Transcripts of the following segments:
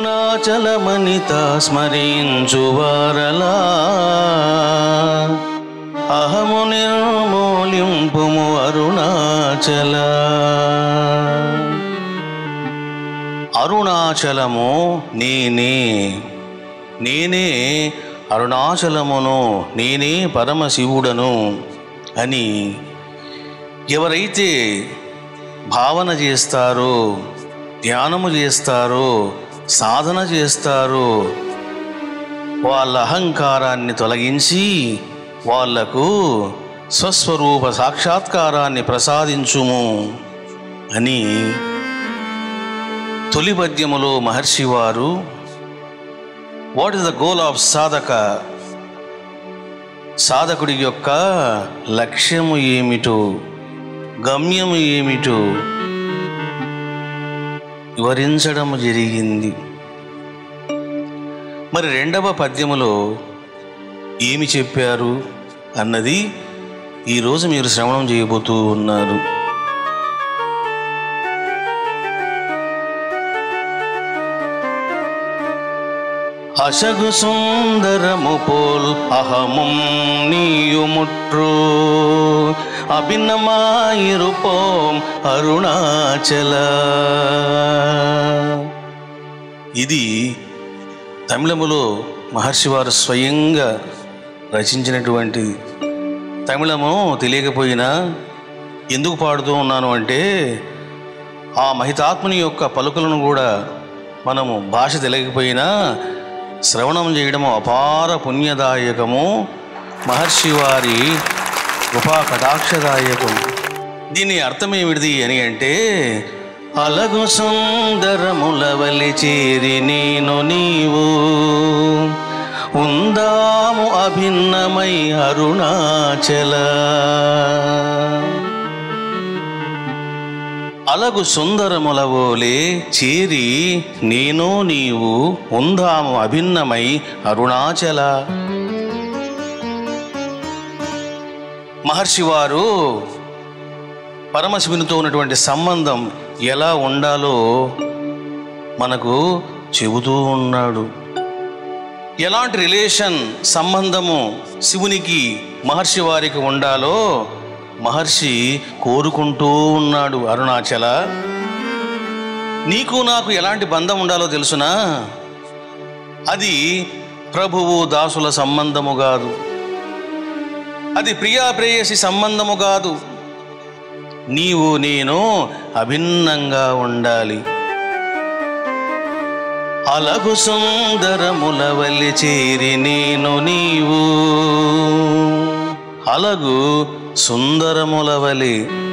అరుణాచలమనిత స్మరించు వారలా అహము నిర్మూలింపుము అరుణాచల అరుణాచలము నేనే నేనే అరుణాచలమును నేనే పరమశివుడను అని ఎవరైతే భావన చేస్తారో ధ్యానము చేస్తారో సాధన చేస్తారో వాళ్ళ అహంకారాన్ని తొలగించి వాళ్లకు స్వస్వరూప సాక్షాత్కారాన్ని ప్రసాదించుము అని తొలి పద్యములో మహర్షి వారు what is the goal of సాధక సాధకుడి యొక్క లక్ష్యము ఏమిటో గమ్యము ఏమిటో వివరించడం జరిగింది మరి రెండవ పద్యములో ఏమి చెప్పారు అన్నది ఈరోజు మీరు శ్రవణం చేయబోతూ ఉన్నారు అశగు సుందరము పోల్ అహముం నీయుముట్రు అభిన్నమాయిరుపోం అరుణాచల ఇది తమిళములో మహర్షి వారు స్వయంగా రచించినటువంటిది తమిళము తెలియకపోయినా ఎందుకు పాడుతూ ఉన్నాను అంటే ఆ మహితాత్ముని యొక్క పలుకులను కూడా మనము భాష తెలియకపోయినా శ్రవణం చేయడము అపార పుణ్యదాయకము మహర్షి వారి కృపా కటాక్షదాయకం దీని అర్థం ఏమిటిది అని అంటే అలగు సుందరముల వలి చేరి నేను నీవు ఉందాము అభిన్నమై అరుణాచల అలగు సుందరముల వోలే చేరి నేను నీవు ఉందాము అభిన్నమై అరుణాచల మహర్షి వారు పరమశివునితో ఉన్నటువంటి సంబంధం ఎలా ఉండాలో మనకు చెబుతూ ఉన్నాడు ఎలాంటి రిలేషన్ సంబంధము శివునికి మహర్షి వారికి ఉండాలో మహర్షి కోరుకుంటూ ఉన్నాడు అరుణాచల నీకు నాకు ఎలాంటి బంధం ఉండాలో తెలుసునా అది ప్రభువు దాసుల సంబంధము కాదు అది ప్రియా ప్రేయసి సంబంధము కాదు నీవు నేను అభిన్నంగా ఉండాలి అలగు సుందరముల వల్లి చేరి నేను నీవు అలగు సుందరముల వలి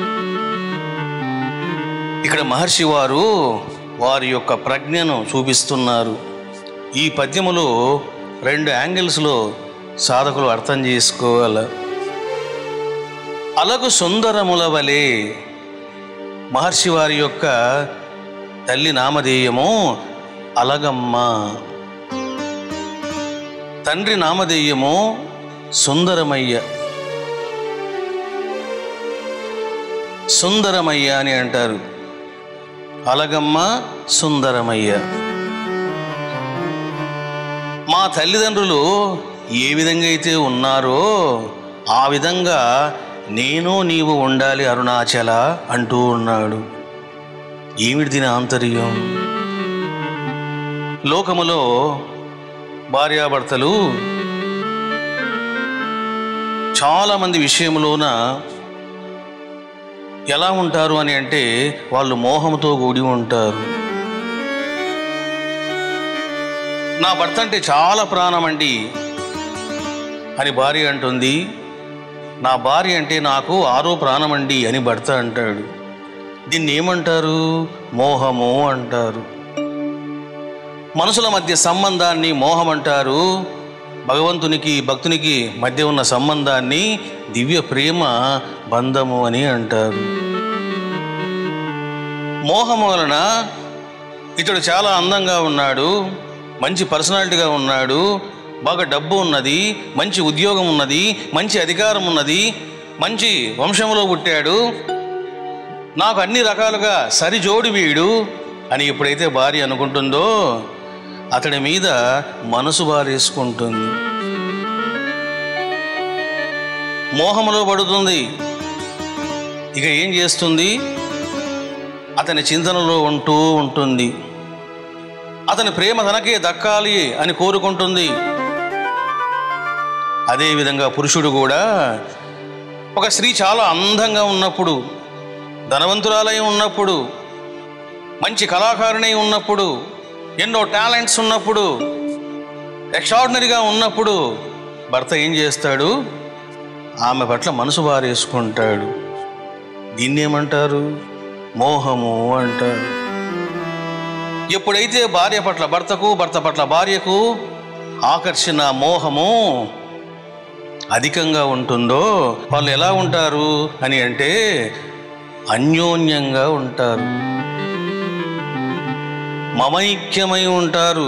ఇక్కడ మహర్షి వారు వారి యొక్క ప్రజ్ఞను చూపిస్తున్నారు ఈ పద్యములో రెండు యాంగిల్స్లో సాధకులు అర్థం చేసుకోవాలి అలగు సుందరముల వలె మహర్షి వారి యొక్క తల్లి నామధేయము అలగమ్మ తండ్రి నామధేయము సుందరమయ్య సుందరమయ్య అని అంటారు అలగమ్మ సుందరమయ్య మా తల్లిదండ్రులు ఏ విధంగా అయితే ఉన్నారో ఆ విధంగా నేను నీవు ఉండాలి అరుణాచల అంటూ ఉన్నాడు ఏమిటి దీని ఆంతర్యం లోకములో భార్యాభర్తలు చాలామంది విషయంలోన ఎలా ఉంటారు అని అంటే వాళ్ళు మోహంతో కూడి ఉంటారు నా భర్త అంటే చాలా ప్రాణం అండి అని భార్య అంటుంది నా భార్య అంటే నాకు ఆరో ప్రాణం అండి అని భర్త అంటాడు దీన్ని ఏమంటారు మోహము అంటారు మనుషుల మధ్య సంబంధాన్ని మోహం అంటారు భగవంతునికి భక్తునికి మధ్య ఉన్న సంబంధాన్ని దివ్య ప్రేమ బంధము అని అంటారు మోహము వలన ఇతడు చాలా అందంగా ఉన్నాడు మంచి పర్సనాలిటీగా ఉన్నాడు బాగా డబ్బు ఉన్నది మంచి ఉద్యోగం ఉన్నది మంచి అధికారం ఉన్నది మంచి వంశంలో పుట్టాడు నాకు అన్ని రకాలుగా సరిజోడి వీడు అని ఎప్పుడైతే భార్య అనుకుంటుందో అతడి మీద మనసు బారేసుకుంటుంది మోహములో పడుతుంది ఇక ఏం చేస్తుంది అతని చింతనలో ఉంటూ ఉంటుంది అతని ప్రేమ తనకే దక్కాలి అని కోరుకుంటుంది అదేవిధంగా పురుషుడు కూడా ఒక స్త్రీ చాలా అందంగా ఉన్నప్పుడు ధనవంతురాలై ఉన్నప్పుడు మంచి కళాకారుణై ఉన్నప్పుడు ఎన్నో టాలెంట్స్ ఉన్నప్పుడు ఎక్స్ట్రాడినరీగా ఉన్నప్పుడు భర్త ఏం చేస్తాడు ఆమె పట్ల మనసు బారేసుకుంటాడు దీన్ని ఏమంటారు మోహము అంటారు ఎప్పుడైతే భార్య పట్ల భర్తకు భర్త పట్ల భార్యకు ఆకర్షణ మోహము అధికంగా ఉంటుందో వాళ్ళు ఎలా ఉంటారు అని అంటే అన్యోన్యంగా ఉంటారు మమైక్యమై ఉంటారు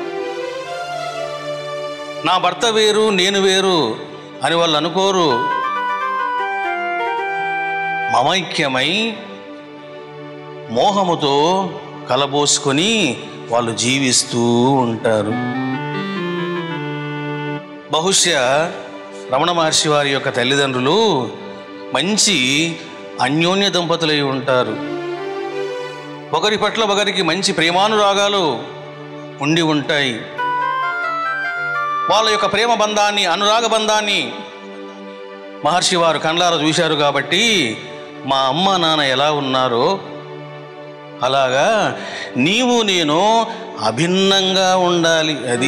నా భర్త వేరు నేను వేరు అని వాళ్ళు అనుకోరు మమైక్యమై మోహముతో కలబోసుకొని వాళ్ళు జీవిస్తూ ఉంటారు బహుశా రమణ మహర్షి వారి యొక్క తల్లిదండ్రులు మంచి అన్యోన్య దంపతులై ఉంటారు ఒకరి పట్ల ఒకరికి మంచి ప్రేమానురాగాలు ఉండి ఉంటాయి వాళ్ళ యొక్క ప్రేమ బంధాన్ని అనురాగ బంధాన్ని మహర్షి వారు కండ్లారా చూశారు కాబట్టి మా అమ్మ నాన్న ఎలా ఉన్నారో అలాగా నీవు నేను అభిన్నంగా ఉండాలి అది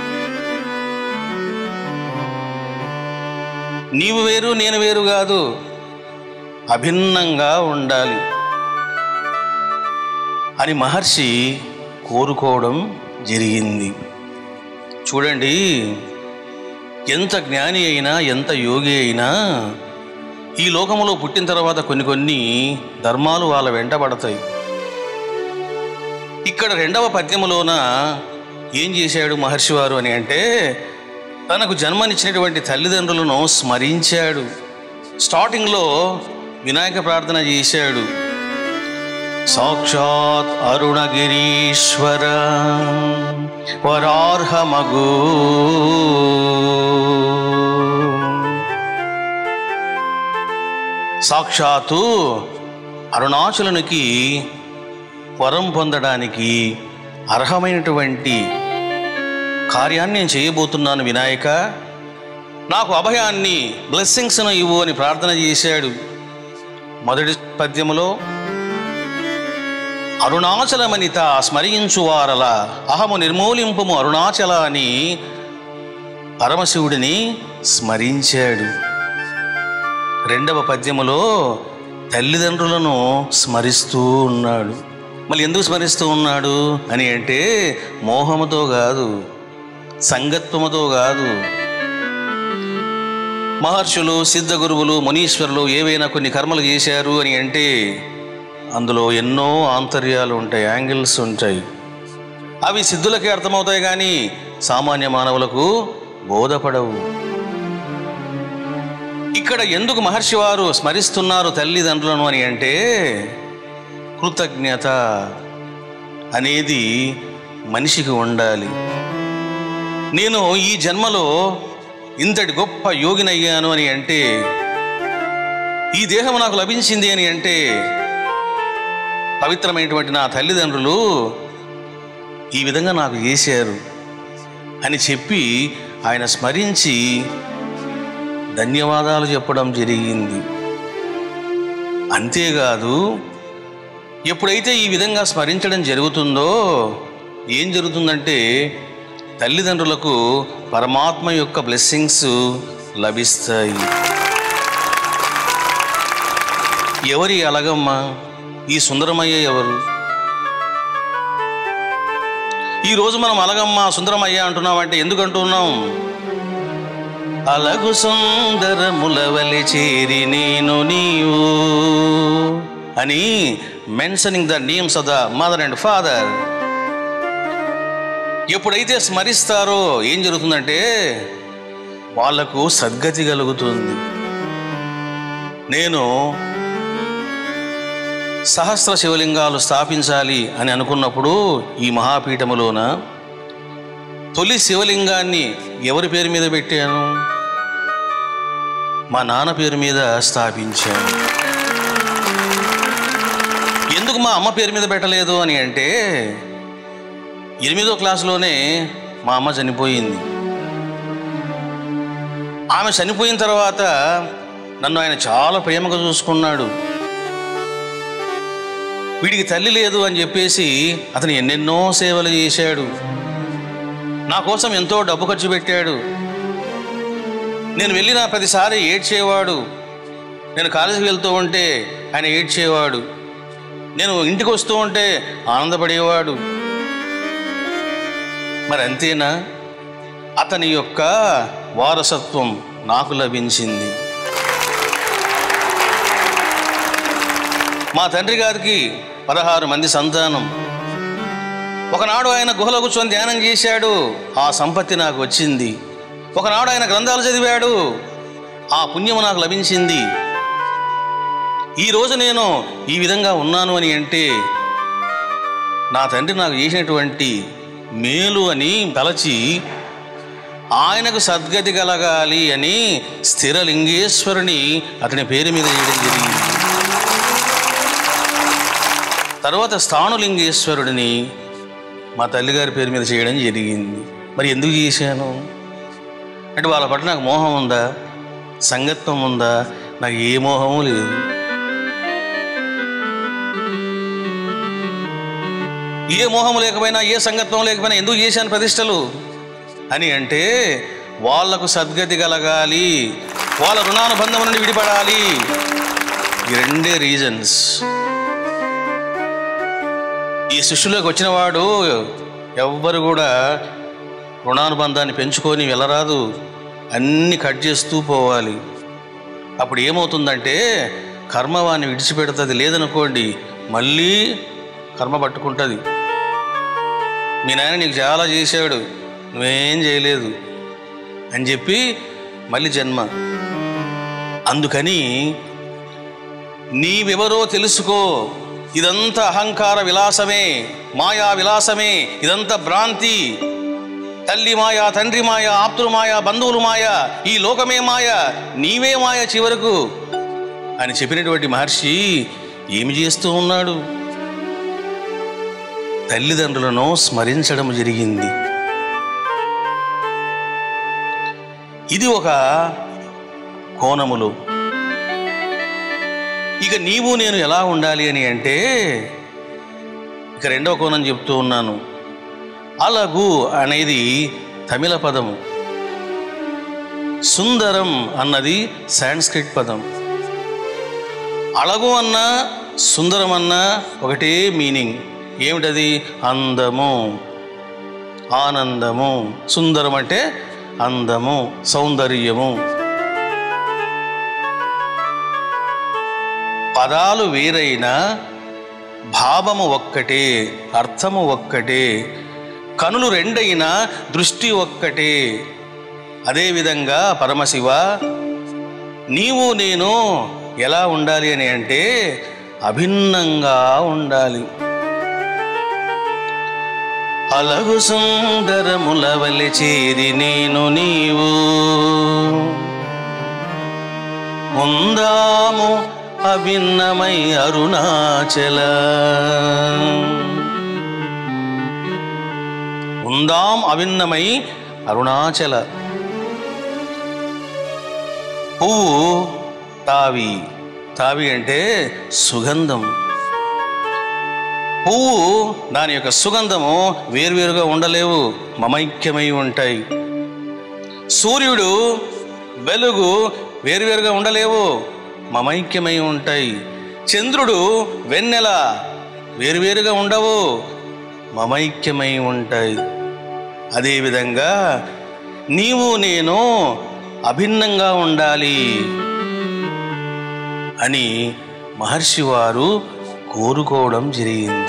నీవు వేరు నేను వేరు కాదు అభిన్నంగా ఉండాలి అని మహర్షి కోరుకోవడం జరిగింది చూడండి ఎంత జ్ఞాని అయినా ఎంత యోగి అయినా ఈ లోకములో పుట్టిన తర్వాత కొన్ని కొన్ని ధర్మాలు వాళ్ళ వెంట పడతాయి ఇక్కడ రెండవ పద్యములోన ఏం చేశాడు మహర్షి వారు అని అంటే తనకు జన్మనిచ్చినటువంటి తల్లిదండ్రులను స్మరించాడు స్టార్టింగ్లో వినాయక ప్రార్థన చేశాడు సాక్షాత్ అరుణగిరీశ్వర వరార్హమగు సాక్షాత్తు అరుణాచలునికి వరం పొందడానికి అర్హమైనటువంటి కార్యాన్ని నేను చేయబోతున్నాను వినాయక నాకు అభయాన్ని బ్లెస్సింగ్స్ను ఇవ్వు అని ప్రార్థన చేశాడు మొదటి పద్యములో అరుణాచలమనిత స్మరించువారల అహము నిర్మూలింపుము అరుణాచల అని పరమశివుడిని స్మరించాడు రెండవ పద్యములో తల్లిదండ్రులను స్మరిస్తూ ఉన్నాడు మళ్ళీ ఎందుకు స్మరిస్తూ ఉన్నాడు అని అంటే మోహముతో కాదు సంగత్వముతో కాదు మహర్షులు సిద్ధ గురువులు మునీశ్వరులు ఏవైనా కొన్ని కర్మలు చేశారు అని అంటే అందులో ఎన్నో ఆంతర్యాలు ఉంటాయి యాంగిల్స్ ఉంటాయి అవి సిద్ధులకే అర్థమవుతాయి కానీ సామాన్య మానవులకు బోధపడవు ఇక్కడ ఎందుకు మహర్షి వారు స్మరిస్తున్నారు తల్లిదండ్రులను అని అంటే కృతజ్ఞత అనేది మనిషికి ఉండాలి నేను ఈ జన్మలో ఇంతటి గొప్ప యోగినయ్యాను అని అంటే ఈ దేహం నాకు లభించింది అని అంటే పవిత్రమైనటువంటి నా తల్లిదండ్రులు ఈ విధంగా నాకు చేశారు అని చెప్పి ఆయన స్మరించి ధన్యవాదాలు చెప్పడం జరిగింది అంతేకాదు ఎప్పుడైతే ఈ విధంగా స్మరించడం జరుగుతుందో ఏం జరుగుతుందంటే తల్లిదండ్రులకు పరమాత్మ యొక్క బ్లెస్సింగ్స్ లభిస్తాయి ఎవరి అలగమ్మ ఈ సుందరమయ్య ఎవరు ఈ రోజు మనం అలగమ్మ సుందరమయ్య అంటున్నామంటే ఎందుకు అంటున్నాం అలగు సుందరములవలి చేరి నేను నీవు అని mentioning the names of the mother and father ఎప్పుడైతే స్మరిస్తారో ఏం జరుగుతుందంటే వాళ్లకు సద్గతి కలుగుతుంది నేను సహస్ర శివలింగాలు స్థాపించాలి అని అనుకున్నప్పుడు ఈ మహాపీఠములోన తొలి శివలింగాన్ని ఎవరి పేరు మీద పెట్టాను మా నాన్న పేరు మీద స్థాపించాను ఎందుకు మా అమ్మ పేరు మీద పెట్టలేదు అని అంటే ఎనిమిదో క్లాసులోనే మా అమ్మ చనిపోయింది ఆమె చనిపోయిన తర్వాత నన్ను ఆయన చాలా ప్రేమగా చూసుకున్నాడు వీడికి తల్లి లేదు అని చెప్పేసి అతను ఎన్నెన్నో సేవలు చేశాడు నా కోసం ఎంతో డబ్బు ఖర్చు పెట్టాడు నేను వెళ్ళిన ప్రతిసారి ఏడ్చేవాడు నేను కాలేజీకి వెళ్తూ ఉంటే ఆయన ఏడ్చేవాడు నేను ఇంటికి వస్తూ ఉంటే ఆనందపడేవాడు మరి అంతేనా అతని యొక్క వారసత్వం నాకు లభించింది మా తండ్రి గారికి పదహారు మంది సంతానం ఒకనాడు ఆయన గుహలో కూర్చొని ధ్యానం చేశాడు ఆ సంపత్తి నాకు వచ్చింది ఒకనాడు ఆయన గ్రంథాలు చదివాడు ఆ పుణ్యము నాకు లభించింది ఈ రోజు నేను ఈ విధంగా ఉన్నాను అని అంటే నా తండ్రి నాకు చేసినటువంటి మేలు అని తలచి ఆయనకు సద్గతి కలగాలి అని స్థిరలింగేశ్వరుని అతని పేరు మీద చేయడం జరిగింది తర్వాత స్థానులింగేశ్వరుడిని మా తల్లిగారి పేరు మీద చేయడం జరిగింది మరి ఎందుకు చేశాను అంటే వాళ్ళ పట్ల నాకు మోహం ఉందా సంగత్వం ఉందా నాకు ఏ మోహము లేదు ఏ మోహము లేకపోయినా ఏ సంగత్వం లేకపోయినా ఎందుకు చేశాను ప్రతిష్టలు అని అంటే వాళ్లకు సద్గతి కలగాలి వాళ్ళ రుణానుబంధం నుండి విడిపడాలి ఈ రెండే రీజన్స్ ఈ సృష్టిలోకి వచ్చిన వాడు ఎవ్వరు కూడా రుణానుబంధాన్ని పెంచుకొని వెళ్ళరాదు అన్ని కట్ చేస్తూ పోవాలి అప్పుడు ఏమవుతుందంటే కర్మ వాడిని విడిచిపెడుతుంది లేదనుకోండి మళ్ళీ కర్మ పట్టుకుంటుంది మీ నాయన నీకు చాలా చేశాడు నువ్వేం చేయలేదు అని చెప్పి మళ్ళీ జన్మ అందుకని నీవెవరో తెలుసుకో ఇదంతా అహంకార విలాసమే మాయా విలాసమే ఇదంతా భ్రాంతి తల్లి మాయ తండ్రి మాయ ఆప్తులు మాయ బంధువులు మాయ ఈ లోకమే మాయ నీవే మాయ చివరకు అని చెప్పినటువంటి మహర్షి ఏమి చేస్తూ ఉన్నాడు తల్లిదండ్రులను స్మరించడం జరిగింది ఇది ఒక కోణములు ఇక నీవు నేను ఎలా ఉండాలి అని అంటే ఇక రెండవ కోణం చెప్తూ ఉన్నాను అలగు అనేది తమిళ పదము సుందరం అన్నది సాంస్క్రిట్ పదం అళగు అన్న సుందరం అన్న ఒకటే మీనింగ్ ఏమిటది అందము ఆనందము సుందరం అంటే అందము సౌందర్యము పదాలు వేరైనా భావము ఒక్కటే అర్థము ఒక్కటే కనులు రెండైనా దృష్టి ఒక్కటే అదేవిధంగా పరమశివ నీవు నేను ఎలా ఉండాలి అని అంటే అభిన్నంగా ఉండాలి అలగు సుందరముల వలె చేరి నేను నీవు ఉందాము అభిన్నమై అరుణాచల ఉందాం అభిన్నమై అరుణాచల పువ్వు తావి తావి అంటే సుగంధం పువ్వు దాని యొక్క సుగంధము వేరువేరుగా ఉండలేవు మమైక్యమై ఉంటాయి సూర్యుడు వెలుగు వేరువేరుగా ఉండలేవు మమైక్యమై ఉంటాయి చంద్రుడు వెన్నెల వేరువేరుగా ఉండవు మమైక్యమై ఉంటాయి అదేవిధంగా నీవు నేను అభిన్నంగా ఉండాలి అని మహర్షి వారు కోరుకోవడం జరిగింది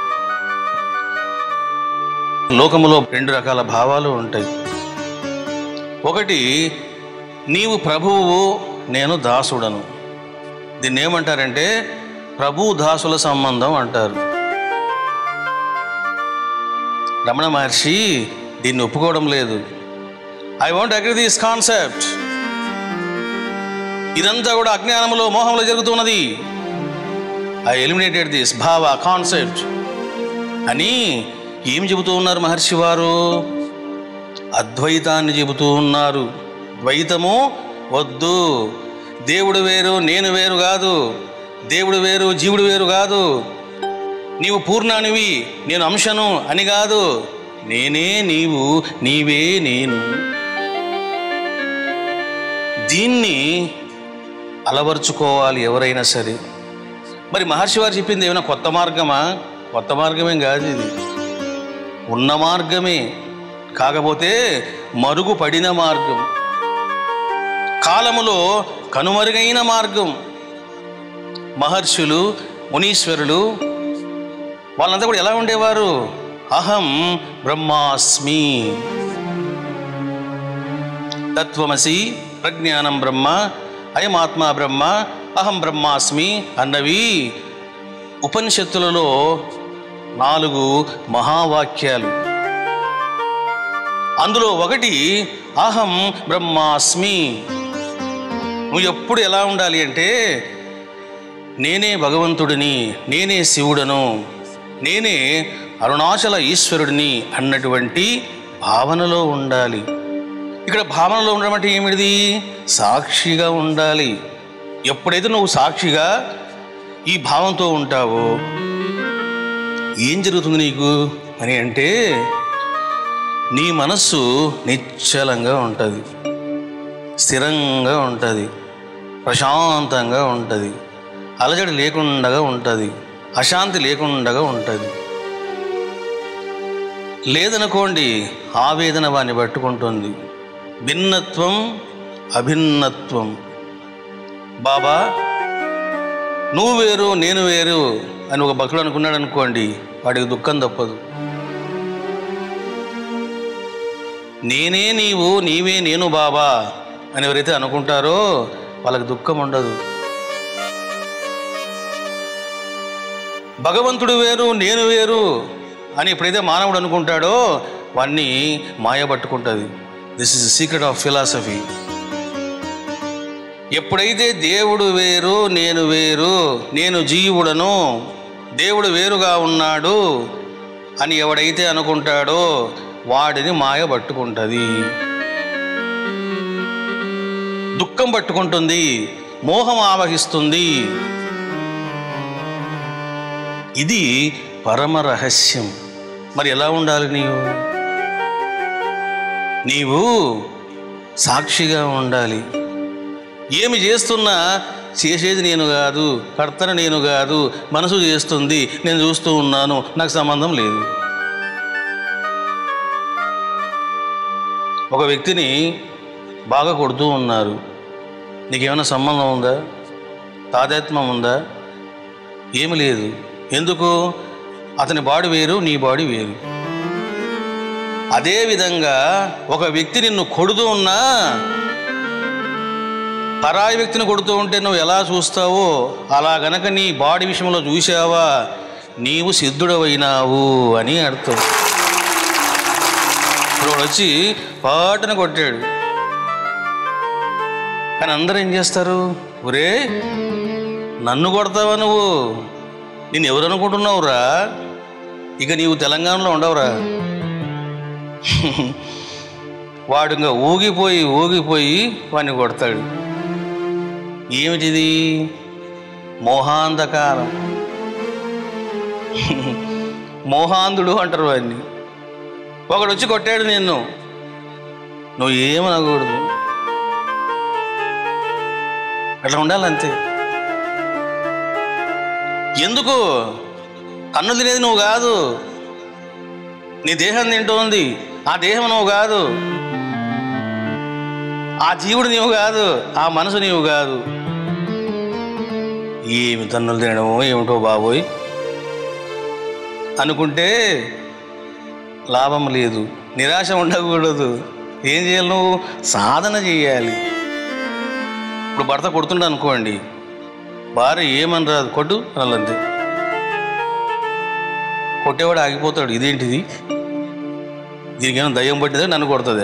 లోకములో రెండు రకాల భావాలు ఉంటాయి ఒకటి నీవు ప్రభువు నేను దాసుడను దీన్ని ఏమంటారంటే ప్రభు దాసుల సంబంధం అంటారు రమణ మహర్షి దీన్ని ఒప్పుకోవడం లేదు I want agree this concept ఇదంతా కూడా అజ్ఞానంలో మోహంలో జరుగుతున్నది ఐ ఎలిమినేటెడ్ దిస్ భావ కాన్సెప్ట్ అని ఏం చెబుతూ ఉన్నారు మహర్షి వారు అద్వైతాన్ని చెబుతూ ఉన్నారు ద్వైతము వద్దు దేవుడు వేరు నేను వేరు కాదు దేవుడు వేరు జీవుడు వేరు కాదు నీవు పూర్ణానివి నేను అంశను అని కాదు నేనే నీవు నీవే నేను దీన్ని అలవర్చుకోవాలి ఎవరైనా సరే మరి మహర్షి వారు చెప్పింది ఏమైనా కొత్త మార్గమా కొత్త మార్గమేం కాదు ఇది ఉన్న మార్గమే కాకపోతే మరుగుపడిన మార్గం కాలములో కనుమరుగైన మార్గం మహర్షులు మునీశ్వరులు వాళ్ళంతా కూడా ఎలా ఉండేవారు అహం బ్రహ్మాస్మి తత్వమసి ప్రజ్ఞానం బ్రహ్మ అయమాత్మ బ్రహ్మ అహం బ్రహ్మాస్మి అన్నవి ఉపనిషత్తులలో నాలుగు మహావాక్యాలు అందులో ఒకటి అహం బ్రహ్మాస్మి నువ్వు ఎప్పుడు ఎలా ఉండాలి అంటే నేనే భగవంతుడిని నేనే శివుడను నేనే అరుణాచల ఈశ్వరుడిని అన్నటువంటి భావనలో ఉండాలి ఇక్కడ భావనలో ఉండడం అంటే ఏమిటిది సాక్షిగా ఉండాలి ఎప్పుడైతే నువ్వు సాక్షిగా ఈ భావంతో ఉంటావో ఏం జరుగుతుంది నీకు అని అంటే నీ మనస్సు నిశ్చలంగా ఉంటుంది స్థిరంగా ఉంటుంది ప్రశాంతంగా ఉంటుంది అలజడి లేకుండా ఉంటుంది అశాంతి లేకుండా ఉంటుంది లేదనుకోండి ఆవేదన వాన్ని పట్టుకుంటుంది భిన్నత్వం అభిన్నత్వం బాబా నువ్వు వేరు నేను వేరు అని ఒక భక్తుడు అనుకున్నాడు అనుకోండి వాడికి దుఃఖం తప్పదు నేనే నీవు నీవే నేను బాబా అని ఎవరైతే అనుకుంటారో వాళ్ళకి దుఃఖం ఉండదు భగవంతుడు వేరు నేను వేరు అని ఎప్పుడైతే మానవుడు అనుకుంటాడో వాన్ని మాయ పట్టుకుంటుంది this is secret of philosophy ఎప్పుడైతే దేవుడు వేరు నేను వేరు నేను జీవుడను దేవుడు వేరుగా ఉన్నాడు అని ఎవడైతే అనుకుంటాడో వాడిని మాయ పట్టుకుంటుంది దుఃఖం పట్టుకుంటుంది మోహం ఆవహిస్తుంది ఇది పరమ రహస్యం మరి ఎలా ఉండాలి నీవు నీవు సాక్షిగా ఉండాలి ఏమి చేస్తున్నా చేసేది నేను కాదు కర్తన నేను కాదు మనసు చేస్తుంది నేను చూస్తూ ఉన్నాను నాకు సంబంధం లేదు ఒక వ్యక్తిని బాగా కొడుతూ ఉన్నారు నీకేమైనా సంబంధం ఉందా తాదాత్మ్యం ఉందా ఏమి లేదు ఎందుకు అతని బాడీ వేరు నీ బాడీ వేరు అదేవిధంగా ఒక వ్యక్తి నిన్ను కొడుతూ ఉన్నా పరాయి వ్యక్తిని కొడుతూ ఉంటే నువ్వు ఎలా చూస్తావో అలా గనక నీ బాడీ విషయంలో చూసావా నీవు సిద్ధుడవైనావు అని అర్థం ఇప్పుడు వాడు వచ్చి పాటన కొట్టాడు కానీ అందరూ ఏం చేస్తారు ఒరే నన్ను కొడతావా నువ్వు నేను ఎవరు అనుకుంటున్నావురా ఇక నీవు తెలంగాణలో ఉండవురా వాడు ఇంకా ఊగిపోయి ఊగిపోయి వాడిని కొడతాడు ఏమిటిది మోహాంధకారం మోహాంధుడు అంటారు వాడిని ఒకడు వచ్చి కొట్టాడు నిన్ను నువ్వు ఏమనకూడదు అట్లా ఉండాలి అంతే ఎందుకు కన్ను తినేది నువ్వు కాదు నీ దేహం తింటోంది ఆ దేహం నువ్వు కాదు ఆ జీవుడు నీవు కాదు ఆ మనసు నీవు కాదు ఏమి తన్నులు తినడమో ఏమిటో బాబోయ్ అనుకుంటే లాభం లేదు నిరాశ ఉండకూడదు ఏం చేయాలి నువ్వు సాధన చేయాలి ఇప్పుడు భర్త కొడుతుండ అనుకోండి భార్య ఏమని రాదు కొట్టు అనంతే కొట్టేవాడు ఆగిపోతాడు ఇదేంటిది దీనికి ఏమైనా దయ్యం పట్టిందా నన్ను కొడుతుంది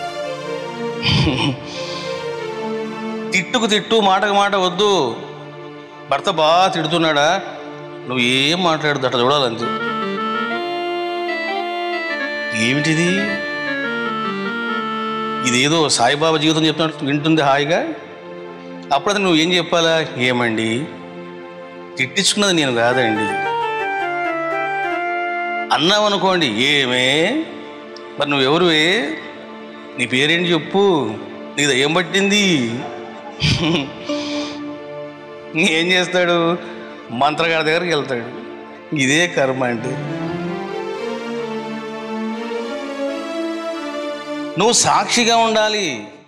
తిట్టుకు తిట్టు మాటకు మాట వద్దు భర్త బాగా తిడుతున్నాడా నువ్వు ఏం మాట్లాడదు అట్లా చూడాలంతే ఏమిటిది ఇదేదో సాయిబాబా జీవితం చెప్తున్నట్టు వింటుంది హాయిగా అప్పుడు నువ్వు ఏం చెప్పాలా ఏమండి తిట్టించుకున్నది నేను కాదండి అన్నావు అనుకోండి ఏమే మరి నువ్వెవరువే నీ పేరేంటి చెప్పు నీకు ఏం పట్టింది ఏం చేస్తాడు మంత్రగారి దగ్గరికి వెళ్తాడు ఇదే కర్మ అంటే నువ్వు సాక్షిగా ఉండాలి